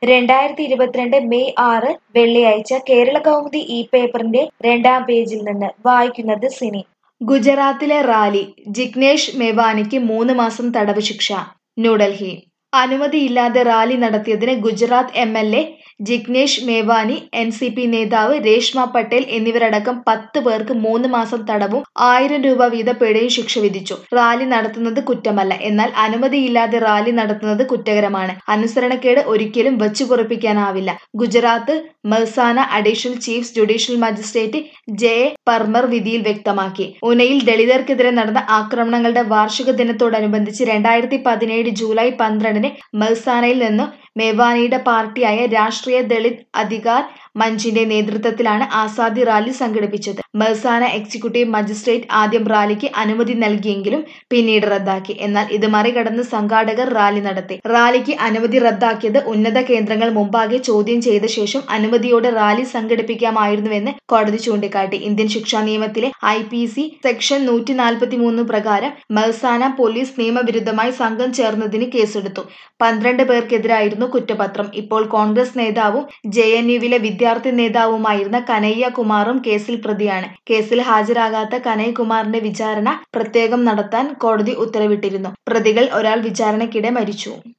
രണ്ടായിരത്തി ഇരുപത്തിരണ്ട് മെയ് ആറ് വെള്ളിയാഴ്ച കേരളകൗമുദി ഈ പേപ്പറിന്റെ രണ്ടാം പേജിൽ നിന്ന് വായിക്കുന്നത് സിനി ഗുജറാത്തിലെ റാലി ജിഗ്നേഷ് മേവാനിക്ക് മൂന്ന് മാസം തടവ് ശിക്ഷ ന്യൂഡൽഹി അനുമതിയില്ലാതെ റാലി നടത്തിയതിന് Gujarat M L A Jignesh Mevani N C P നേതാവ് രേഷ്മ പട്ടേൽ എന്നിവരടക്കം പത്ത് പേർക്ക് മൂന്ന് മാസം തടവും ആയിരം രൂപ വീത പിഴയും ശിക്ഷ വിധിച്ചു റാലി നടത്തുന്നത് കുറ്റമല്ല എന്നാൽ അനുമതിയില്ലാതെ റാലി നടത്തുന്നത് കുറ്റകരമാണ് അനുസരണക്കേട് ഒരിക്കലും വച്ചുപൊറിപ്പിക്കാനാവില്ല Gujarat Mehsana additional chief judicial magistrate J A Parmar വിധിയിൽ വ്യക്തമാക്കി ഉനയിൽ ദളിതർക്കെതിരെ നടന്ന ആക്രമണങ്ങളുടെ വാർഷിക ദിനത്തോടനുബന്ധിച്ച് രണ്ടായിരത്തി പതിനേഴ് ജൂലൈ പന്ത്രണ്ടിന് മെഹ്സാനയിൽ നിന്ന് മേവാനിയുടെ പാർട്ടിയായ രാഷ്ട്രീയ ദളിത് അധികാർ മഞ്ചിന്റെ നേതൃത്വത്തിലാണ് ആസാദി റാലി സംഘടിപ്പിച്ചത് മെഹ്സാന എക്സിക്യൂട്ടീവ് മജിസ്ട്രേറ്റ് ആദ്യം റാലിക്ക് അനുമതി നൽകിയെങ്കിലും പിന്നീട് റദ്ദാക്കി എന്നാൽ ഇത് മറികടന്ന് സംഘാടകർ റാലി നടത്തി റാലിക്ക് അനുമതി റദ്ദാക്കിയത് ഉന്നത കേന്ദ്രങ്ങൾ മുമ്പാകെ ചോദ്യം ചെയ്ത ശേഷം അനുമതിയോടെ റാലി സംഘടിപ്പിക്കാമായിരുന്നുവെന്ന് കോടതി ചൂണ്ടിക്കാട്ടി ഇന്ത്യൻ ശിക്ഷാ നിയമത്തിലെ ഐ പി സി സെക്ഷൻ നൂറ്റി നാൽപ്പത്തി മൂന്ന് പ്രകാരം മെഹ്സാന പോലീസ് നിയമവിരുദ്ധമായി സംഘം ചേർന്നതിന് കേസെടുത്തു പന്ത്രണ്ട് പേർക്കെതിരായിരുന്നു കുറ്റപത്രം ഇപ്പോൾ കോൺഗ്രസ് നേതാവും ജെ എൻ യുവിലെ വിദ്യാർത്ഥി നേതാവുമായിരുന്ന കനയ്യ കുമാറും കേസിൽ പ്രതിയാണ് കേസിൽ ഹാജരാകാത്ത കനയ്യ കുമാറിന്റെ വിചാരണ പ്രത്യേകം നടത്താൻ കോടതി ഉത്തരവിട്ടിരുന്നു പ്രതികൾ ഒരാൾ വിചാരണയ്ക്കിടെ മരിച്ചു